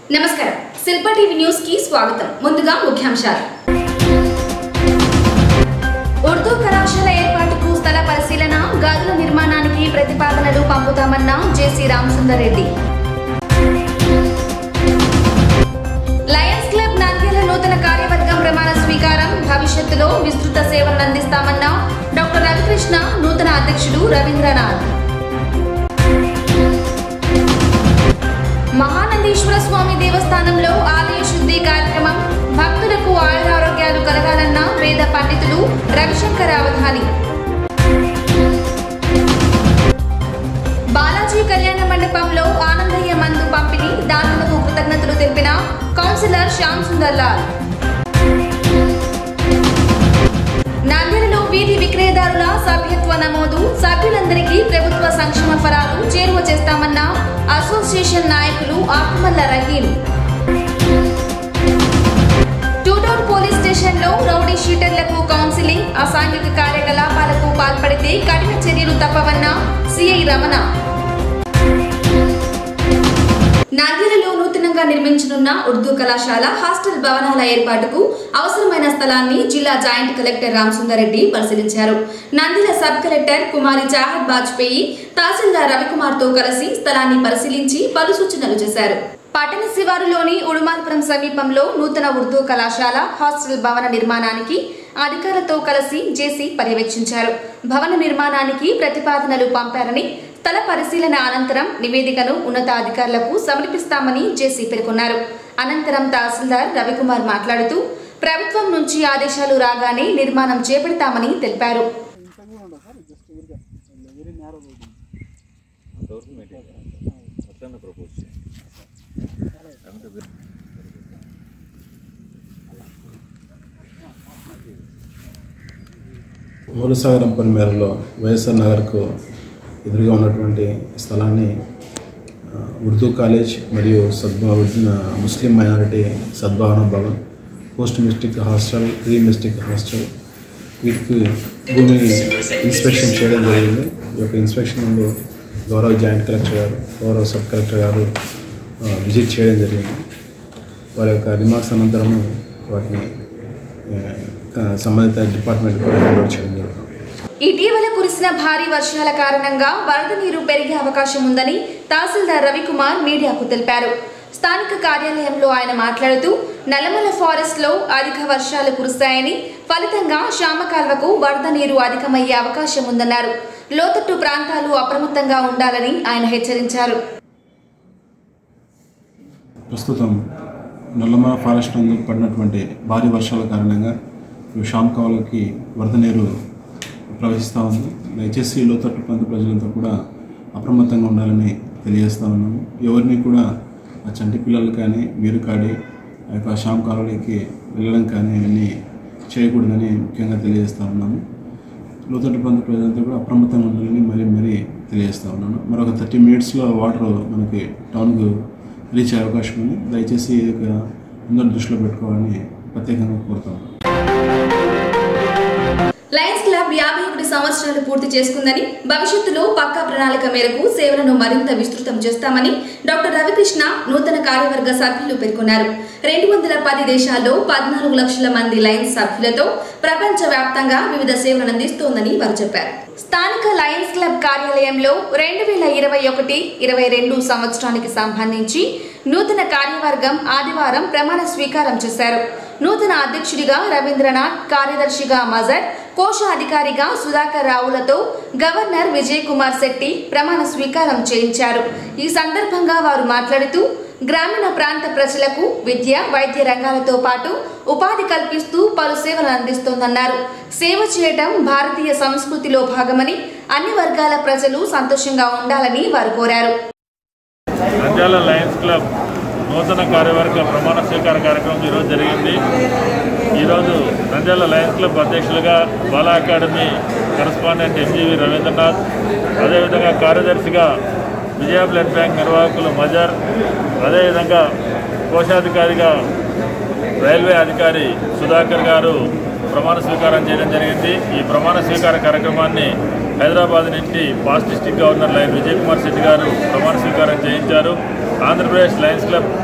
నమస్కారం శిల్ప TV news కి స్వాగతం ముందుగా ముఖ్యాంశాలు ఉర్దూ కళాశాల ఏర్పాటుకు స్థల పరిశీలన గదుల నిర్మాణానికి ప్రతిపాదనలు పంపుతామన్న J C Ramasundar Reddy Lions Club Nandyal నూతన కార్యవర్గం ప్రమాణ స్వీకారం భవిష్యత్తులో విస్తృత సేవలను అందిస్తామన్న డాక్టర్ రవికృష్ణ నూతన అధ్యక్షుడు రవీంద్రనాథ్ మహానందీశ్వర స్వామి దేవస్థానంలో ఆలయ శుద్ధి కార్యక్రమం భక్తులకు ఆయురారోగ్యాలు కలగాలన్న వేద పండితులు రవిశంకర్ అవధాని బాలాజీ కళ్యాణ మండపంలో ఆనందయ్య మందు పంపిణీ దాతలకు కృతజ్ఞతలు తెలిపిన కౌన్సిలర్ శ్యామ్ సుందర్ లాల్ నంద్యాలలో వీధి విక్రయదారుల సభ్యత్వ నమోదు సభ్యులందరికీ ప్రభుత్వ సంక్షేమ ఫలాలు చేరువ చేస్తామన్న అసోసియేషన్ నాయకులు ఆకుమల్ల రహీం టూటౌన్ పోలీస్ స్టేషన్లో రౌడీ షీటర్లకు కౌన్సిలింగ్ అసాంఘిక కార్యకలాపాలకు పాల్పడితే కఠిన చర్యలు తప్పవన్న సిఐ రమణ నంద్యాలలో నూతనంగా నిర్మించనున్న ఉర్దూ కళాశాల హాస్టల్ భవనాల ఏర్పాటుకు అవసరమైన స్థలాన్ని జిల్లా జాయింట్ కలెక్టర్ రామసుందరెడ్డి పరిశీలించారు నంద్యాల సబ్ కలెక్టర్ కుమారి చాహద్ బాజ్పేయి తహసీల్దార్ రవికుమార్ తో కలిసి స్థలాన్ని పరిశీలించి పలు సూచనలు చేశారు పట్టణ శివారులోని ఉడుమాల్పురం సమీపంలో నూతన ఉర్దూ కళాశాల హాస్టల్ భవన నిర్మాణానికి అధికారులతో కలిసి జేసీ పర్యవేక్షించారు భవన నిర్మాణానికి ప్రతిపాదనలు పంపారని స్థల పరిశీలన అనంతరం నివేదికను ఉన్నతాధికారులకు సమర్పిస్తామని జేసీ పేర్కొన్నారు అనంతరం తహసీల్దార్ రవికుమార్ మాట్లాడుతూ ప్రభుత్వం నుంచి ఆదేశాలు రాగానే నిర్మాణం చేపడతామని తెలిపారు అంతవరకు మెయింటైన్ చేయాలి మొత్తాన్ని ప్రపోజ్ చేయండి అంత బె- మూలసాగరం మేరలో వైఎస్ఆర్ నగర్కు ఎదురుగా ఉన్నటువంటి స్థలాన్ని ఆ, ఉర్దూ కాలేజ్ మరియు సద్భావ Muslim minority Sadbhavana Bhavan post మిస్టిక్ హాస్టల్ ప్రీ మిస్టిక్ హాస్టల్ వీటికి భూమిని ఇన్స్పెక్షన్ చేయడం జరిగింది ఈ యొక్క ఇన్స్పెక్షన్ ముందు గౌరవ జాయింట్ కలెక్టర్ గారు గౌరవ సబ్ కలెక్టర్ గారు ఆ, విజిట్ చేయడం జరిగింది వారి యొక్క రిమార్క్స్ అనంతరము వాటిని ఆ, సంబంధిత డిపార్ట్మెంట్ కూడా హ్యాండ్ చేయడం జరుగుతుంది ఇటీవల కురిసిన భారీ వర్షాల కారణంగా వరద నీరు పెరిగే అవకాశం ఉందని తహసీల్దార్ రవికుమార్ మీడియాకు తెలిపారు స్థానిక కార్యాలయంలో ఆయన మాట్లాడుతూ నల్లమల ఫారెస్ట్ లో అధిక వర్షాలు కురుస్తాయని ఫలితంగా శామకాల్వకు వరద నీరు అధికమయ్యే అవకాశం ఉందన్నారు లోతట్టు ప్రాంతాలు అప్రమత్తంగా ఉండాలని ఆయన హెచ్చరించారు ప్రస్తుతం నల్లమల ఫారెస్ట్ నందు పడినటువంటి భారీ వర్షాల కారణంగా ఈ షామ్ కాలువకి వరద నీరు ప్రవహిస్తూ ఉంది దయచేసి లోతట్టు ప్రాంత ప్రజలంతా కూడా అప్రమత్తంగా ఉండాలని తెలియజేస్తా ఉన్నాము ఎవరిని కూడా ఆ చంటి పిల్లలు కానీ మీరు కాడి ఆ యొక్క షామ్ కాలువలోకి వెళ్ళడం కానీ ఇవన్నీ చేయకూడదని ముఖ్యంగా తెలియజేస్తా ఉన్నాము లోతట్టు ప్రాంత ప్రజలంతా కూడా అప్రమత్తంగా ఉండాలని మరీ మరీ తెలియజేస్తా ఉన్నాను మరొక థర్టీ మినిట్స్లో వాటర్ మనకి టౌన్కు రీచ్ అయ్యే అవకాశం ఉంది దయచేసి ఇది ఒక అందరూ దృష్టిలో పెట్టుకోవాలని ప్రత్యేకంగా కోరుతాను లయన్స్ క్లబ్ యాభై ఒకటి సంవత్సరాలు పూర్తి చేసుకుందని భవిష్యత్తులో పక్కా ప్రణాళిక మేరకు సేవలను మరింత విస్తృతం చేస్తామని డాక్టర్ రవికృష్ణ నూతన కార్యవర్గ సభ్యులు పేర్కొన్నారు రెండు వందల పది దేశాల్లో పద్నాలుగు లక్షల మంది లయన్స్ సభ్యులతో ప్రపంచ వ్యాప్తంగా వివిధ సేవలను అందిస్తోందని వారు చెప్పారు స్థానిక లయన్స్ క్లబ్ కార్యాలయంలో రెండు వేల ఇరవై ఒకటి ఇరవై రెండు సంవత్సరానికి సంబంధించి నూతన కార్యవర్గం ఆదివారం ప్రమాణ స్వీకారం చేశారు నూతన అధ్యక్షుడిగా రవీంద్రనాథ్ కార్యదర్శిగా మజర్ కోశాధికారిగా సుధాకర్ రావులతో గవర్నర్ విజయ్ కుమార్ శెట్టి ప్రమాణ స్వీకారం చేయించారు ఈ సందర్భంగా వారు మాట్లాడుతూ గ్రామీణ ప్రాంత ప్రజలకు విద్య వైద్య రంగాలతో పాటు ఉపాధి కల్పిస్తూ పలు సేవలు అందిస్తోందన్నారు సేవ చేయడం భారతీయ సంస్కృతిలో భాగమని అన్ని వర్గాల ప్రజలు సంతోషంగా ఉండాలని వారు కోరారు నంద్యాల లయన్స్ క్లబ్ నూతన కార్యవర్గ ప్రమాణ స్వీకార కార్యక్రమం ఈరోజు జరిగింది ఈరోజు నంద్యాల లయన్స్ క్లబ్ అధ్యక్షులుగా Bala academy correspondent M G V Ravindranath అదేవిధంగా కార్యదర్శిగా విజయ బ్లడ్ బ్యాంక్ నిర్వాహకులు మజర్ అదేవిధంగా కోశాధికారిగా రైల్వే అధికారి సుధాకర్ గారు ప్రమాణ స్వీకారం చేయడం జరిగింది ఈ ప్రమాణ స్వీకార కార్యక్రమాన్ని హైదరాబాద్ నుంచి past district governor Lion Vijay Kumar Shetty garu ప్రమాణ స్వీకారం చేయించారు Andhra Pradesh Lions Club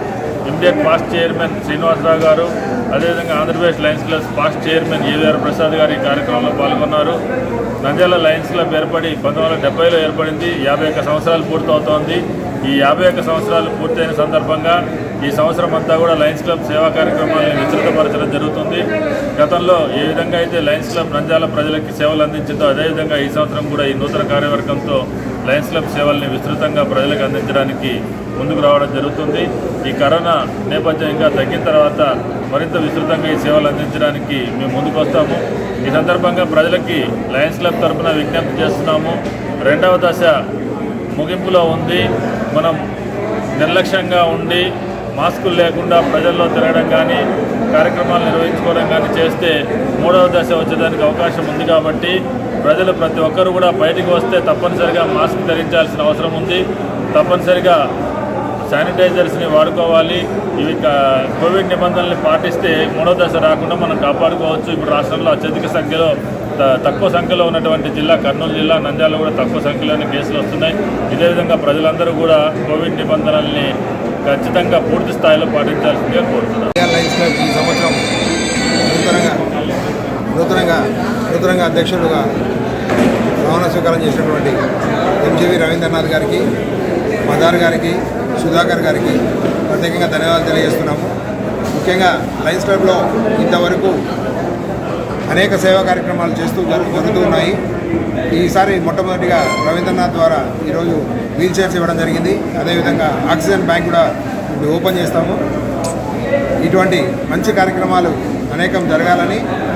immediate past chairman Srinivasa Rao garu అదేవిధంగా Andhra Pradesh Lions Club past chairman A V R Prasad garu ఈ కార్యక్రమంలో పాల్గొన్నారు నంద్యాల లయన్స్ క్లబ్ ఏర్పడి పంతొమ్మిది వందల డెబ్బైలో ఏర్పడింది యాభై ఒక్క సంవత్సరాలు పూర్తవుతోంది ఈ యాభై ఒక్క సంవత్సరాలు పూర్తయిన సందర్భంగా ఈ సంవత్సరం అంతా కూడా లయన్స్ క్లబ్ సేవా కార్యక్రమాలను విస్తృతపరచడం జరుగుతుంది గతంలో ఏ విధంగా అయితే లయన్స్ క్లబ్ నంద్యాల ప్రజలకి సేవలు అందించిందో అదేవిధంగా ఈ సంవత్సరం కూడా ఈ నూతన కార్యవర్గంతో లయన్స్ క్లబ్ సేవల్ని విస్తృతంగా ప్రజలకు అందించడానికి ముందుకు రావడం జరుగుతుంది ఈ కరోనా నేపథ్యం ఇంకా తగ్గిన తర్వాత మరింత విస్తృతంగా ఈ సేవలు అందించడానికి మేము ముందుకు వస్తాము ఈ సందర్భంగా ప్రజలకి లయన్స్ క్లబ్ తరఫున విజ్ఞప్తి చేస్తున్నాము రెండవ దశ ముగింపులో ఉంది మనం నిర్లక్ష్యంగా ఉండి మాస్కులు లేకుండా ప్రజల్లో తిరగడం కానీ కార్యక్రమాలు నిర్వహించుకోవడం కానీ చేస్తే మూడవ దశ వచ్చేదానికి అవకాశం ఉంది కాబట్టి ప్రజలు ప్రతి ఒక్కరు కూడా బయటికి వస్తే తప్పనిసరిగా మాస్క్ ధరించాల్సిన అవసరం ఉంది తప్పనిసరిగా శానిటైజర్స్ని వాడుకోవాలి ఇవి క- కోవిడ్ నిబంధనల్ని పాటిస్తే మూడో దశ రాకుండా మనం కాపాడుకోవచ్చు ఇప్పుడు రాష్ట్రంలో అత్యధిక సంఖ్యలో త- తక్కువ సంఖ్యలో ఉన్నటువంటి జిల్లా కర్నూలు జిల్లా నంద్యాల కూడా తక్కువ సంఖ్యలోనే కేసులు వస్తున్నాయి ఇదే విధంగా ప్రజలందరూ కూడా కోవిడ్ నిబంధనల్ని ఖచ్చితంగా పూర్తి స్థాయిలో పాటించాల్సిందిగా కోరుతున్నాను ఇండియన్ లయన్స్ క్లబ్ ఈ సంవత్సరం నూతనంగా నూతనంగా నూతనంగా అధ్యక్షులుగా ప్రమాణ స్వీకారం చేసినటువంటి ఎంజీవి రవీంద్రనాథ్ గారికి మదార్ గారికి సుధాకర్ గారికి ప్రత్యేకంగా ధన్యవాదాలు తెలియజేస్తున్నాము ముఖ్యంగా లయన్స్ క్లబ్లో ఇంతవరకు అనేక సేవా కార్యక్రమాలు చేస్తూ జరు జరుగుతూ ఉన్నాయి ఈసారి మొట్టమొదటిగా రవీంద్రనాథ్ ద్వారా ఈరోజు వీల్ చైర్స్ ఇవ్వడం జరిగింది అదేవిధంగా ఆక్సిజన్ బ్యాంక్ కూడా ఇప్పుడు ఓపెన్ చేస్తాము ఇటువంటి మంచి కార్యక్రమాలు అనేకం జరగాలని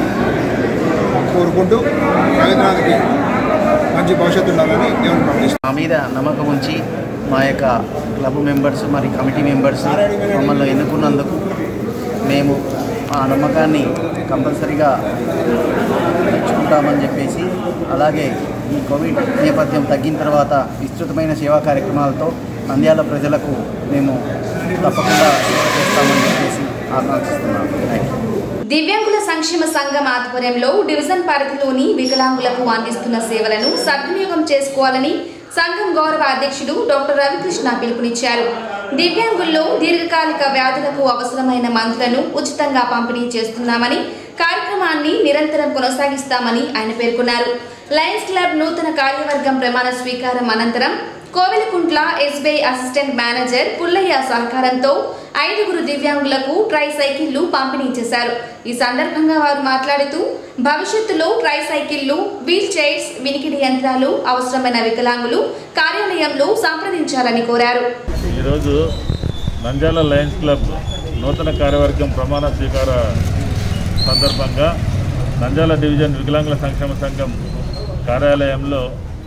కోరుకుంటూ రవీంద్రనాథ్కి మంచి భవిష్యత్తు ఉండాలని దేవుని ప్రార్థిస్తున్నాను మా మీద నమ్మకం ఉంచి మా యొక్క క్లబ్ మెంబర్స్ మరి కమిటీ మెంబర్స్ మమ్మల్ని ఎన్నుకున్నందుకు మేము ఆ నమ్మకాన్ని కంపల్సరిగా తెచ్చుకుంటామని చెప్పేసి అలాగే ఈ కోవిడ్ నేపథ్యం తగ్గిన తర్వాత విస్తృతమైన సేవా కార్యక్రమాలతో నంద్యాల ప్రజలకు మేము తప్పకుండా సేవ చేస్తామని చెప్పేసి ఆకాంక్షిస్తున్నాను థ్యాంక్ యూ దివ్యాంగుల సంక్షేమ సంఘం ఆధ్వర్యంలో డివిజన్ పరిధిలోని వికలాంగులకు అందిస్తున్న సేవలను సద్వినియోగం చేసుకోవాలని సంఘం గౌరవ అధ్యక్షుడు డాక్టర్ రవికృష్ణ పిలుపునిచ్చారు దివ్యాంగుల్లో దీర్ఘకాలిక వ్యాధులకు అవసరమైన మందులను ఉచితంగా పంపిణీ చేస్తున్నామని కార్యక్రమాన్ని నిరంతరం కొనసాగిస్తామని ఆయన పేర్కొన్నారు లయన్స్ క్లబ్ నూతన కార్యవర్గం ప్రమాణ స్వీకారం అనంతరం Kovelakuntla SBI assistant manager Pullaiah సహకారంతో ఐదుగురు దివ్యాంగులకు ట్రై సైకిళ్లు పంపిణీ చేశారు ఈ సందర్భంగా వారు మాట్లాడుతూ భవిష్యత్తులో ట్రై సైకిళ్లు వీల్ చైర్స్ వినికిడి యంత్రాలు అవసరమైన వికలాంగులు కార్యాలయంలో సంప్రదించాలని కోరారు ఈరోజు నంద్యాల లయన్స్ క్లబ్ నూతన కార్యవర్గం ప్రమాణ స్వీకార సందర్భంగా నంద్యాల డివిజన్ వికలాంగుల సంక్షేమ సంఘం కార్యాలయంలో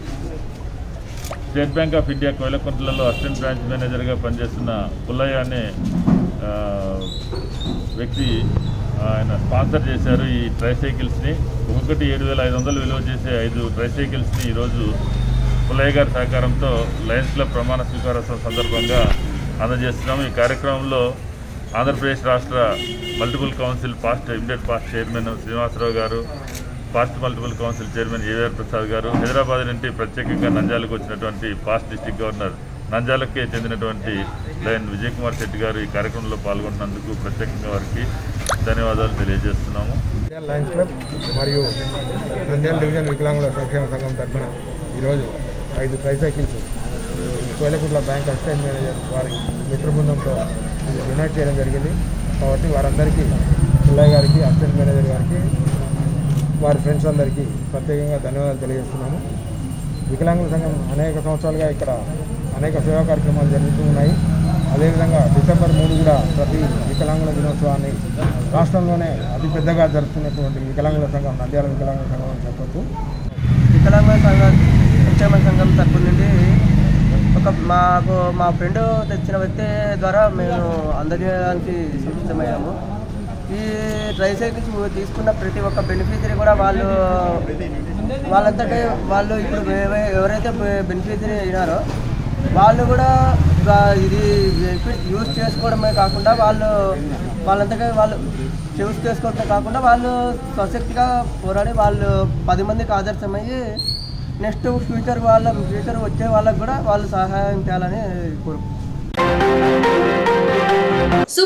స్టేట్ బ్యాంక్ ఆఫ్ ఇండియా కోయలకుంట్లలో అసిస్టెంట్ బ్రాంచ్ మేనేజర్గా పనిచేస్తున్న పుల్లయ్య అనే ఆ, వ్యక్తి ఆయన స్పాన్సర్ చేశారు ఈ ట్రైసైకిల్స్ని ఒక్కొక్కటి ఏడు వేల ఐదు వందలు విలువ చేసే ఐదు ట్రైసైకిల్స్ని ఈరోజు పుల్లయ్య గారి సహకారంతో లయన్స్ క్లబ్ ప్రమాణ స్వీకారోత్సవం సందర్భంగా అందజేస్తున్నాము ఈ కార్యక్రమంలో ఆంధ్రప్రదేశ్ రాష్ట్ర multiple council past immediate past chairman Srinivasa Rao garu past multiple council chairman A V R Prasad garu Hyderabad నుండి ప్రత్యేకంగా నంద్యాలకు వచ్చినటువంటి పాస్ట్ డిస్టిక్ గవర్నర్ నంద్యాలకే చెందినటువంటి లయన్ విజయ్ కుమార్ శెట్టి గారు ఈ కార్యక్రమంలో పాల్గొన్నందుకు ప్రత్యేకంగా వారికి ధన్యవాదాలు తెలియజేస్తున్నాము ఇండియన్ లయన్స్ క్లబ్ మరియు నంద్యాల డివిజన్ వికలాంగుల సంక్షేమ సంఘం తరఫున ఈరోజు ఐదు tricycles Koyalakuntla bank assistant manager వారి మిత్ర బృందంతో ఇది డొనేట్ చేయడం జరిగింది కాబట్టి వారందరికీ పుల్లయ్య గారికి అసిస్టెంట్ మేనేజర్ గారికి వారి ఫ్రెండ్స్ అందరికీ ప్రత్యేకంగా ధన్యవాదాలు తెలియజేస్తున్నాము వికలాంగుల సంఘం అనేక సంవత్సరాలుగా ఇక్కడ అనేక సేవా కార్యక్రమాలు జరుగుతూ ఉన్నాయి అదేవిధంగా డిసెంబర్ మూడు కూడా ప్రతి వికలాంగుల దినోత్సవాన్ని రాష్ట్రంలోనే అతిపెద్దగా జరుపుతున్నటువంటి వికలాంగుల సంఘం నంద్యాల వికలాంగుల సంఘం అని చెప్పొచ్చు వికలాంగుల సంఘం సంక్షేమ సంఘం తరపు నుండి ఒక మాకు మా ఫ్రెండ్ తెచ్చిన వ్యక్తి ద్వారా మేము అందజేయడానికి సూచితమయ్యాము ఈ ట్రైసైకిల్స్ తీసుకున్న ప్రతి ఒక్క బెనిఫిషరీ కూడా వాళ్ళు వాళ్ళంతటే వాళ్ళు ఇప్పుడు ఎవ- ఎవరైతే బెనిఫిషరీ అయినారో వాళ్ళు కూడా గా- ఇది బెనిఫిట్ యూజ్ చేసుకోవడమే కాకుండా వాళ్ళు వాళ్ళంతటా వాళ్ళు యూజ్ చేసుకోవడమే కాకుండా వాళ్ళు స్వశక్తిగా పోరాడి వాళ్ళు పది మందికి ఆదర్శమయ్యి నెక్స్ట్ ఫ్యూచర్ వాళ్ళ ఫ్యూచర్ వచ్చే వాళ్ళకు కూడా వాళ్ళు సహాయం చేయాలని కోరుకుంటున్నాను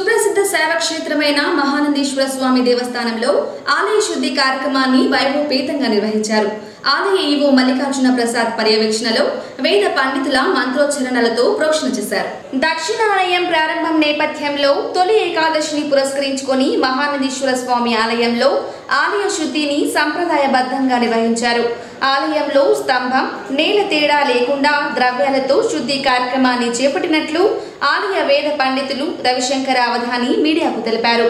క్షేత్రమైన మహానందీశ్వర స్వామి దేవస్థానంలో ఆలయ శుద్ధి కార్యక్రమాన్ని వైభవపేతంగా నిర్వహించారు ఆలయ ఈవో మల్లికార్జున ప్రసాద్ పర్యవేక్షణలో వేద పండితుల మంత్రోచ్చరణలతో ప్రోక్షణ చేశారు దక్షిణాలయం ప్రారంభం నేపథ్యంలో తొలి ఏకాదశిని పురస్కరించుకొని మహానందీశ్వర స్వామి ఆలయంలో ఆలయ శుద్ధిని సంప్రదాయబద్ధంగా నిర్వహించారు ఆలయంలో స్తంభం నేల తేడా లేకుండా ద్రవ్యాలతో శుద్ధి కార్యక్రమాన్ని చేపట్టినట్లు ఆలయ వేద పండితులు రవిశంకర అవధాని మీడియాకు తెలిపారు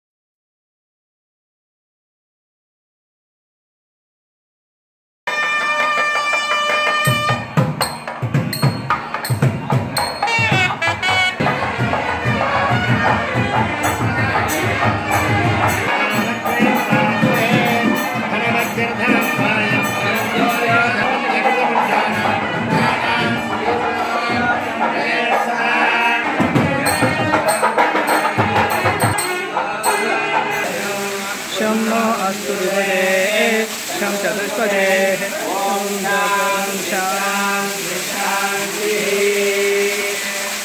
शं नो अस्तु विभजे शं चतुष्पदे ॐ जगं शान्ति शान्तिः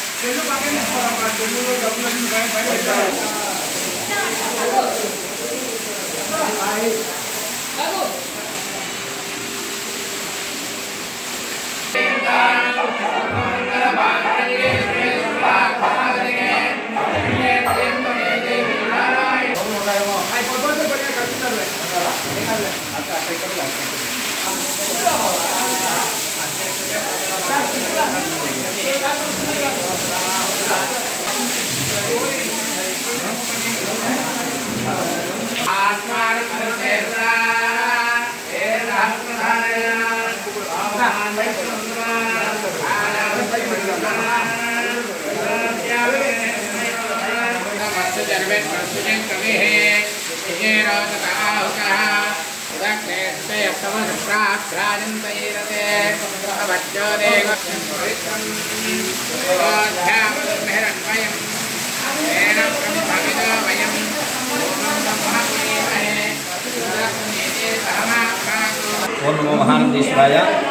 ఓం నమో మహానందీశ్వరాయ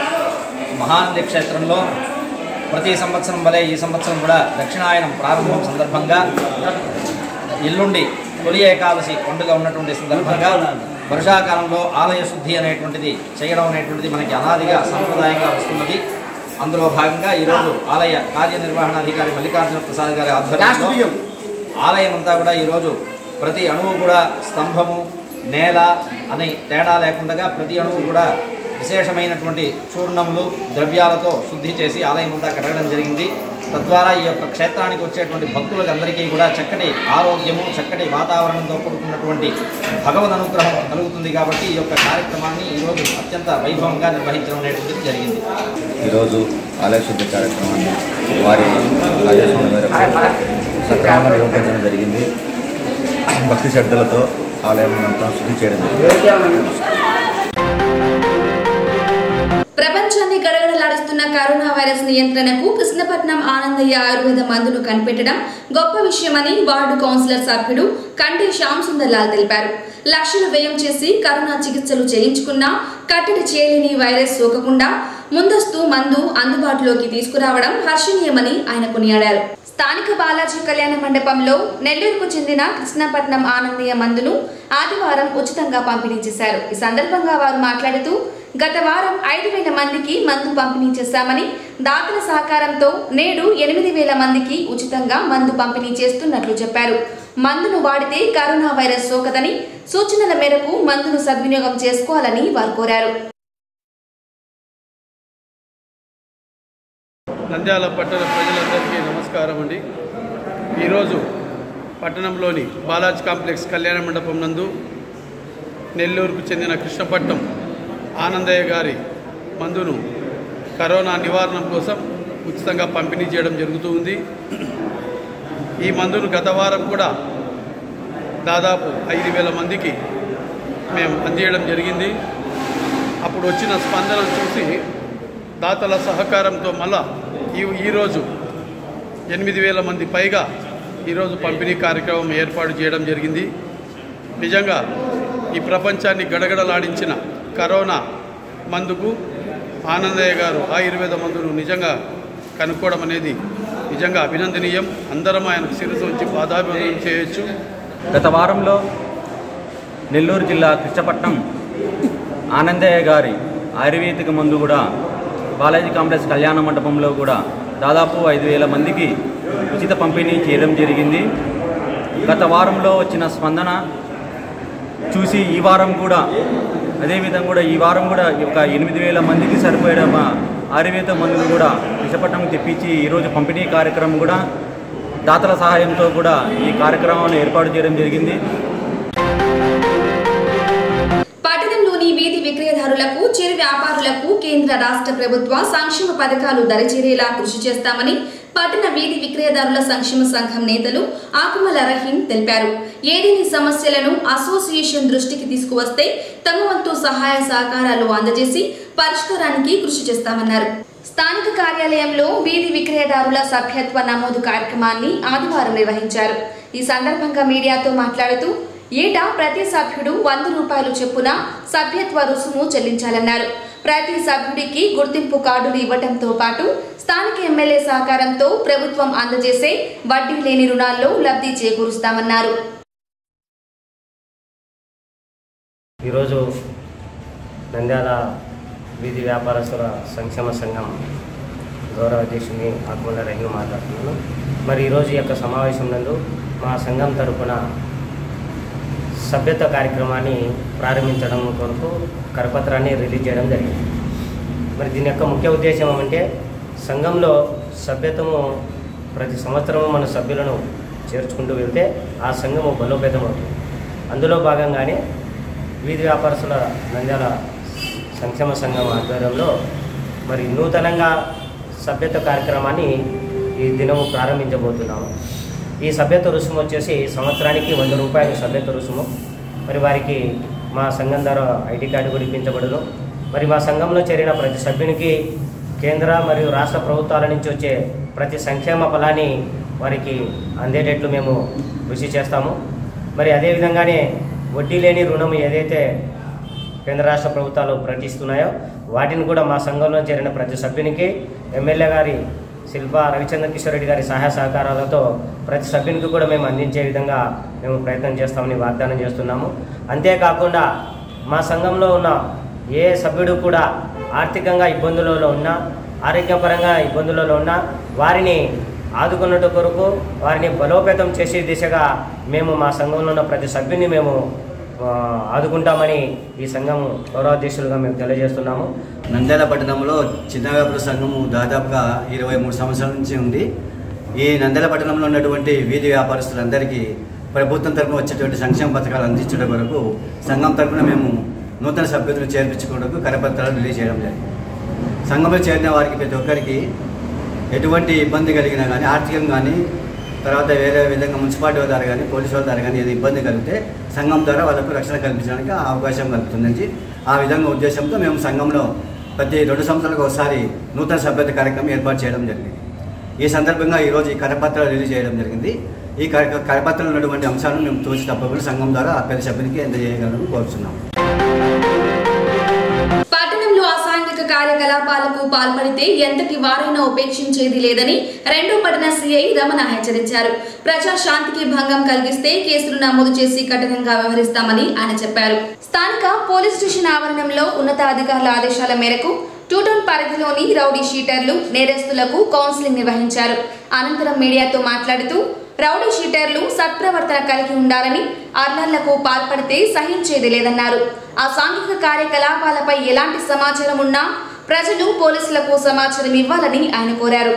మహానంది క్షేత్రంలో ప్రతి సంవత్సరం వలె ఈ సంవత్సరం కూడా దక్షిణాయనం ప్రారంభం సందర్భంగా ఎల్లుండి తొలి ఏకాదశి పండుగ ఉన్నటువంటి సందర్భంగా వర్షాకాలంలో ఆలయ శుద్ధి అనేటువంటిది చేయడం అనేటువంటిది మనకి అనాదిగా సంప్రదాయంగా వస్తున్నది అందులో భాగంగా ఈరోజు ఆలయ కార్యనిర్వహణాధికారి మల్లికార్జున ప్రసాద్ గారి ఆధ్వర్యంలో ఆలయం అంతా కూడా ఈరోజు ప్రతి అణువు కూడా స్తంభము నేల అని తేడా లేకుండా ప్రతి అణువు కూడా విశేషమైనటువంటి చూర్ణములు ద్రవ్యాలతో శుద్ధి చేసి ఆలయం అంతా కడగడం జరిగింది తద్వారా ఈ యొక్క క్షేత్రానికి వచ్చేటువంటి భక్తులకు అందరికీ కూడా చక్కటి ఆరోగ్యము చక్కటి వాతావరణంతో కూడుకున్నటువంటి భగవద్ అనుగ్రహం కలుగుతుంది కాబట్టి ఈ యొక్క కార్యక్రమాన్ని ఈరోజు అత్యంత వైభవంగా నిర్వహించడం అనేటువంటిది జరిగింది ఈరోజు ఆలయ శుద్ధి కార్యక్రమాన్ని వారి ఆదేశం మేరకు సక్రమంగా నిర్వహించడం జరిగింది భక్తి శ్రద్ధలతో ఆలయం అంతా శుద్ధి చేయడం జరిగింది ప్రపంచాన్ని గడగడలాడిస్తున్న కరోనా వైరస్ నియంత్రణకు కృష్ణపట్నం ఆనందయ్య ఆయుర్వేద మందును కనిపెట్టడం గొప్ప విషయమని వార్డు కౌన్సిలర్ సభ్యుడు కంటే శ్యామ్ సుందర్ లాల్ తెలిపారు లక్షలు వ్యయం చేసి కరోనా చికిత్సలు చేయించుకున్నా కట్టడి చేయలేని వైరస్ సోకకుండా ముందస్తు మందు అందుబాటులోకి తీసుకురావడం హర్షణీయమని ఆయన కొనియాడారు స్థానిక బాలాజీ కళ్యాణ మండపంలో నెల్లూరుకు చెందిన కృష్ణపట్నం ఆనందీయ మందును ఆదివారం ఉచితంగా పంపిణీ చేశారు ఈ సందర్భంగా వారు మాట్లాడుతూ గత వారం ఐదు వేల మందికి మందు పంపిణీ చేశామని దాతల సహకారంతో నేడు ఎనిమిది వేల మందికి ఉచితంగా మందు పంపిణీ చేస్తున్నట్లు చెప్పారు మందును వాడితే కరోనా వైరస్ సోకదని సూచనల మేరకు మందును సద్వినియోగం చేసుకోవాలని వారు కోరారు నంద్యాల పట్టణ ప్రజలందరికీ నమస్కారం అండి ఈరోజు పట్టణంలోని బాలాజీ కాంప్లెక్స్ కళ్యాణ మండపం నందు నెల్లూరుకు చెందిన కృష్ణపట్నం ఆనందయ్య గారి మందును కరోనా నివారణ కోసం ఉచితంగా పంపిణీ చేయడం జరుగుతూ ఉంది ఈ మందును గత వారం కూడా దాదాపు ఐదు వేల మందికి మేము అందించడం జరిగింది అప్పుడు వచ్చిన స్పందన చూసి దాతల సహకారంతో మళ్ళా ఈ ఈరోజు ఎనిమిది వేల మంది పైగా ఈరోజు పంపిణీ కార్యక్రమం ఏర్పాటు చేయడం జరిగింది నిజంగా ఈ ప్రపంచాన్ని గడగడలాడించిన కరోనా మందుకు ఆనందయ్య గారు ఆయుర్వేద మందును నిజంగా కనుక్కోవడం అనేది నిజంగా అభినందనీయం అందరం ఆయనకు శిరస్సు ఉంచి పాదాభివందనం చేయొచ్చు గత వారంలో నెల్లూరు జిల్లా కృష్ణపట్నం ఆనందయ్య గారి ఆయుర్వేదిక మందు కూడా బాలాజీ కాంప్లెక్స్ కళ్యాణ మండపంలో కూడా దాదాపు ఐదు వేల మందికి ఉచిత పంపిణీ చేయడం జరిగింది గత వారంలో వచ్చిన స్పందన చూసి ఈ వారం కూడా అదేవిధంగా కూడా ఈ వారం కూడా ఒక ఎనిమిది వేల మందికి సరిపోయే మా ఆయుర్వేద మందులు కూడా విశాఖపట్నం తెప్పించి ఈరోజు పంపిణీ కార్యక్రమం కూడా దాతల సహాయంతో కూడా ఈ కార్యక్రమాన్ని ఏర్పాటు చేయడం జరిగింది పట్టణంలోని వీధి విక్రయదారులకు చిరు వ్యాపారులకు కేంద్ర రాష్ట్ర ప్రభుత్వ సంక్షేమ పథకాలు దరిచేరేలా కృషి చేస్తామని పట్టణ వీధి విక్రయదారుల సంక్షేమ సంఘం నేతలు ఆకుమల రహీం తెలిపారు ఏదేని సమస్యలను అసోసియేషన్ దృష్టికి తీసుకువస్తే తమ వంతు సహాయ సహకారాలు అందజేసి పరిష్కారానికి కృషి చేస్తామన్నారు స్థానిక కార్యాలయంలో వీధి విక్రయదారుల సభ్యత్వ నమోదు కార్యక్రమాన్ని ఆదివారం నిర్వహించారు ఈ సందర్భంగా మీడియాతో మాట్లాడుతూ ఏటా ప్రతి సభ్యుడు వంద రూపాయలు చొప్పున సభ్యత్వ రుసుము చెల్లించాలన్నారు ప్రతి సభ్యుడికి గుర్తింపు కార్డులు ఇవ్వడంతో పాటు స్థానిక ఎమ్మెల్యే సహకారంతో ప్రభుత్వం అందజేసే వడ్డీ లేని రుణాల్లో లబ్ధి చేకూరుస్తామన్నారు ఈరోజు నంద్యాల వీధి వ్యాపారస్తుల సంక్షేమ సంఘం గౌరవ అధ్యక్షుని ఆకుమల్ల రహీం మాట్లాడుతున్నాను మరి ఈరోజు ఈ యొక్క సమావేశం నందు మా సంఘం తరపున సభ్యత్వ కార్యక్రమాన్ని ప్రారంభించడం కొరకు కరపత్రాన్ని రిలీజ్ చేయడం జరిగింది మరి దీని యొక్క ముఖ్య ఉద్దేశం ఏమంటే సంఘంలో సభ్యత్వము ప్రతి సంవత్సరము మన సభ్యులను చేర్చుకుంటూ వెళ్తే ఆ సంఘము బలోపేతం అవుతుంది అందులో భాగంగానే వీధి వ్యాపారస్తుల నంద్యాల సంక్షేమ సంఘం ఆధ్వర్యంలో మరి నూతనంగా సభ్యత్వ కార్యక్రమాన్ని ఈ దినము ప్రారంభించబోతున్నాము ఈ సభ్యత్వ రుసుము వచ్చేసి సంవత్సరానికి వంద రూపాయల సభ్యత్వ రుసుము మరి వారికి మా సంఘం ద్వారా ఐడి కార్డు కూడా ఇప్పించబడును మరి మా సంఘంలో చేరిన ప్రతి సభ్యునికి కేంద్ర మరియు రాష్ట్ర ప్రభుత్వాల నుంచి వచ్చే ప్రతి సంక్షేమ ఫలాన్ని వారికి అందేటట్లు మేము కృషి చేస్తాము మరి అదేవిధంగానే వడ్డీ లేని రుణం ఏదైతే కేంద్ర రాష్ట్ర ప్రభుత్వాలు ప్రకటిస్తున్నాయో వాటిని కూడా మా సంఘంలో చేరిన ప్రతి సభ్యునికి ఎమ్మెల్యే గారి శిల్ప రవిచంద్ర కిషోర్ రెడ్డి గారి సహాయ సహకారాలతో ప్రతి సభ్యునికి కూడా మేము అందించే విధంగా మేము ప్రయత్నం చేస్తామని వాగ్దానం చేస్తున్నాము అంతేకాకుండా మా సంఘంలో ఉన్న ఏ సభ్యుడు కూడా ఆర్థికంగా ఇబ్బందులలో ఉన్నా ఆరోగ్యపరంగా ఇబ్బందులలో ఉన్నా వారిని ఆదుకున్నట్టు కొరకు వారిని బలోపేతం చేసే దిశగా మేము మా సంఘంలో ఉన్న ప్రతి సభ్యుని మేము ఆ, ఆదుకుంటామని ఈ సంఘం గౌరవాధ్యక్షులుగా మేము తెలియజేస్తున్నాము నంద్యాల పట్టణంలో చిన్న వ్యాపార సంఘము దాదాపుగా ఇరవై మూడు సంవత్సరాల నుంచి ఉంది ఈ నంద్యాల పట్టణంలో ఉన్నటువంటి వీధి వ్యాపారస్తులందరికీ ప్రభుత్వం తరపున వచ్చేటువంటి సంక్షేమ పథకాలు అందించడం వరకు సంఘం తరపున మేము నూతన సభ్యులను చేర్పించుకోవడానికి కరపత్రాలు రిలీజ్ చేయడం జరిగింది సంఘంలో చేరిన వారికి ప్రతి ఒక్కరికి ఎటువంటి ఇబ్బంది కలిగినా కానీ ఆర్థికంగా కానీ తర్వాత వేరే విధంగా మున్సిపాలిటీ వాళ్ళ ద్వారా కానీ పోలీసు వాళ్ళ ద్వారా కానీ ఏది ఇబ్బంది కలిగితే సంఘం ద్వారా వాళ్ళకు రక్షణ కల్పించడానికి ఆ అవకాశం కలుగుతుందని ఆ విధంగా ఉద్దేశంతో మేము సంఘంలో ప్రతి రెండు సంవత్సరాలకు ఒకసారి నూతన సభ్యత కార్యక్రమం ఏర్పాటు చేయడం జరిగింది ఈ సందర్భంగా ఈరోజు ఈ కరపత్రాలు రిలీజ్ చేయడం జరిగింది ఈ కర కరపత్రంలో ఉన్నటువంటి అంశాలను మేము తోచి తప్పకుండా సంఘం ద్వారా ఆ ప్రతి సభ్యునికి అందజేయగలను కోరుతున్నాం పట్టణంలో అసాంఘిక కార్యకలాపాలకు పాల్పడితే ఎంతటి వారైనా ఉపేక్షించేది లేదని రెండో పట్టణ సీఐ రమణ హెచ్చరించారు ప్రజా శాంతికి భంగం కలిగిస్తే కేసులు నమోదు చేసి కఠినంగా వ్యవహరిస్తామని ఆయన చెప్పారు స్థానిక పోలీస్ స్టేషన్ ఆవరణంలో ఉన్నతాధికారుల ఆదేశాల మేరకు టూటౌన్ పరిధిలోని రౌడీ షీటర్లు నేరస్తులకు కౌన్సిలింగ్ నిర్వహించారు అనంతరం మీడియాతో మాట్లాడుతూ రౌడీ షీటర్లు సత్ప్రవర్తన కలిగి ఉండాలని అర్లర్లకు పాల్పడితే సహించేది లేదన్నారు అసాంఘిక కార్యకలాపాలపై ఎలాంటి సమాచారం ఉన్నా ప్రజలు పోలీసులకు సమాచారం ఇవ్వాలని ఆయన కోరారు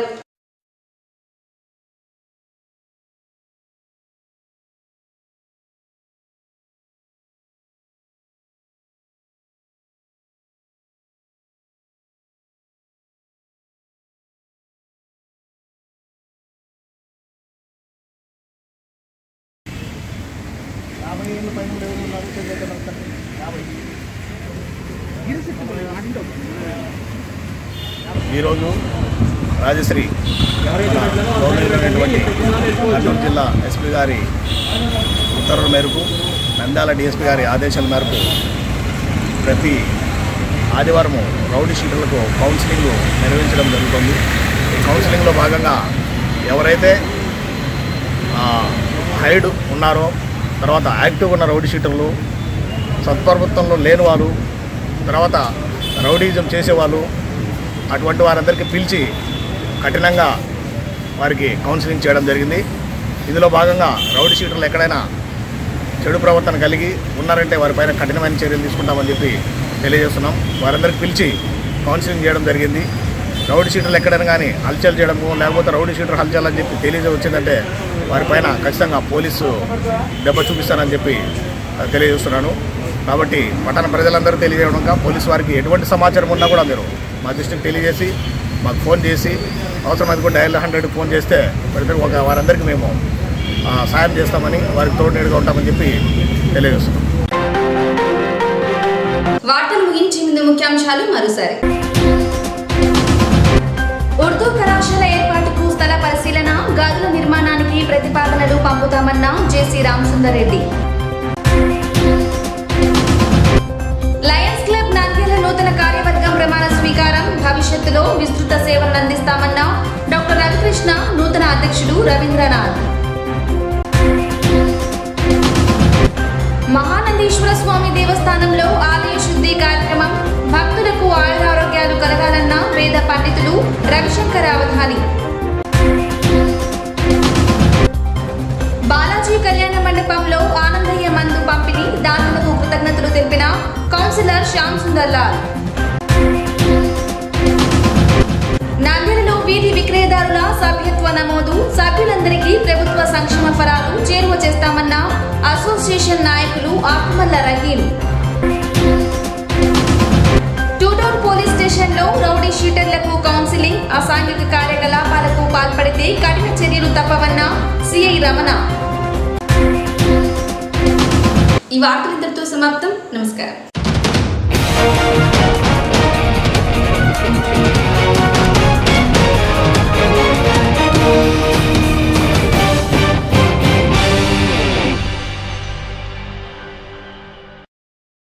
ఈరోజు రాజశ్రీ గవర్నమెంట్ అల్లూరు జిల్లా ఎస్పీ గారి ఉత్తర్వుల మేరకు నంద్యాల డిఎస్పీ గారి ఆదేశాల మేరకు ప్రతి ఆదివారము రౌడీ షీటర్లకు కౌన్సిలింగ్ నిర్వహించడం జరుగుతుంది ఈ కౌన్సిలింగ్లో భాగంగా ఎవరైతే ఆ, హైడ్ ఉన్నారో తర్వాత యాక్టివ్గా ఉన్న రౌడీ షీటర్లు సత్ప్రభుత్వంలో లేని వారు తర్వాత రౌడీజం చేసేవాళ్ళు అటువంటి వారందరికీ పిలిచి కఠినంగా వారికి కౌన్సిలింగ్ చేయడం జరిగింది ఇందులో భాగంగా రౌడీ షీటర్లు ఎక్కడైనా చెడు ప్రవర్తన కలిగి ఉన్నారంటే వారిపైన కఠినమైన చర్యలు తీసుకుంటామని చెప్పి తెలియజేస్తున్నాం వారందరికీ పిలిచి కౌన్సిలింగ్ చేయడం జరిగింది రౌడీ షీటర్లు ఎక్కడైనా కానీ హల్చల్ చేయడము లేకపోతే రౌడీ షీటర్ హల్చల్ అని చెప్పి తెలియజే వచ్చిందంటే వారిపైన ఖచ్చితంగా పోలీసు దెబ్బ చూపిస్తానని చెప్పి ఆ, తెలియజేస్తున్నాను కాబట్టి పట్టణ ప్రజలందరూ తెలియజేయడంగా పోలీసు వారికి ఎటువంటి సమాచారం ఉన్నా కూడా మీరు మా దృష్టికి తెలియజేసి మాకు ఫోన్ చేసి అవసరమైతే కూడా డయల్ హండ్రెడ్ ఫోన్ చేస్తే వారిద్దరు ఒక వారందరికీ మేము ఆ, సాయం చేస్తామని వారికి తోడునీడుగా ఉంటామని చెప్పి తెలియజేస్తున్నాం వార్తలు ముగించే ముందు ముఖ్యాంశాలు మరోసారి ఉర్దూ కళాశాల ఏర్పాటుకు స్థల పరిశీలన గదుల నిర్మాణానికి ప్రతిపాదనలు పంపుతామన్న J C Ramasundar Reddy Lions Club Nandyal నూతన కార్యవర్గం ప్రమాణ స్వీకారం భవిష్యత్తులో విస్తృత సేవలను అందిస్తామన్న డాక్టర్ రవికృష్ణ నూతన అధ్యక్షుడు రవీంద్రనాథ్ మహానందీశ్వర స్వామి దేవస్థానంలో ఆలయ శుద్ధి కార్యక్రమం భక్తులకు ఆయురారోగ్యాలు కలగాలన్న వేద పండితులు రవిశంకర్ అవధాని బాలాజీ కళ్యాణ మండపంలో ఆనందయ్య మందు పంపిణీ దాతలకు కృతజ్ఞతలు తెలిపిన కౌన్సిలర్ శ్యామ్ సుందర్ లాల్ నంద్యాలలో వీధి విక్రయదారుల సభ్యత్వ నమోదు సభ్యులందరికీ ప్రభుత్వ సంక్షేమ ఫలాలు చేరువ చేస్తామన్న అసోసియేషన్ నాయకులు ఆకుమల్ల రహీం టూటౌన్ పోలీస్ స్టేషన్లో రౌడీ షీటర్లకు కౌన్సిలింగ్ అసాంఘిక కార్యకలాపాలకు పాల్పడితే కఠిన చర్యలు తప్పవన్న సిఐ రమణ ఈ వార్తలు ఇంతటితో సమాప్తం నమస్కారం